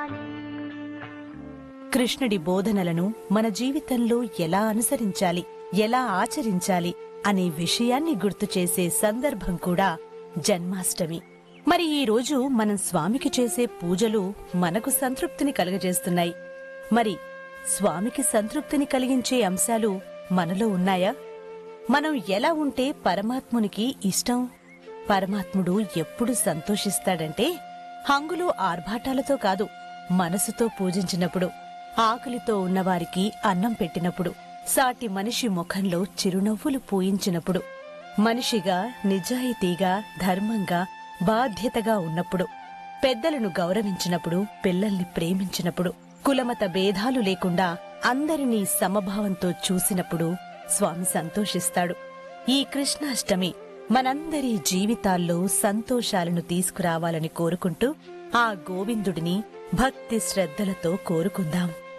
కృష్ణుడి బోధనలను మన జీవితంలో ఎలా అనుసరించాలి ఎలా ఆచరించాలి అనే విషయాన్ని గుర్తు చేసే సందర్భం కూడా జన్మాష్టమి మరి ఈ రోజు మనం స్వామికి చేసే పూజలు మనకు సంతృప్తిని కలుగజేస్తున్నాయి మరి స్వామికి సంతృప్తిని కలిగించే అంశాలు మనలో ఉన్నాయా మనం ఎలా ఉంటే పరమాత్మునికి ఇష్టం పరమాత్ముడు ఎప్పుడు సంతోషిస్తాడంటే హంగులు ఆర్భాటాలతో కాదు మనసుతో పూజించినప్పుడు ఆకలితో ఉన్నవారికి అన్నం పెట్టినప్పుడు సాటి మనిషి ముఖంలో చిరునవ్వులు పూయించినప్పుడు మనిషిగా నిజాయితీగా ధర్మంగా బాధ్యతగా ఉన్నప్పుడు పెద్దలను గౌరవించినప్పుడు పిల్లల్ని ప్రేమించినప్పుడు కులమత భేదాలు లేకుండా అందరినీ సమభావంతో చూసినప్పుడు స్వామి సంతోషిస్తాడు ఈ కృష్ణాష్టమి మనందరి జీవితాల్లో సంతోషాలను తీసుకురావాలని కోరుకుంటూ ఆ గోవిందుడిని భక్తి శ్రద్ధలతో కోరుకుందాం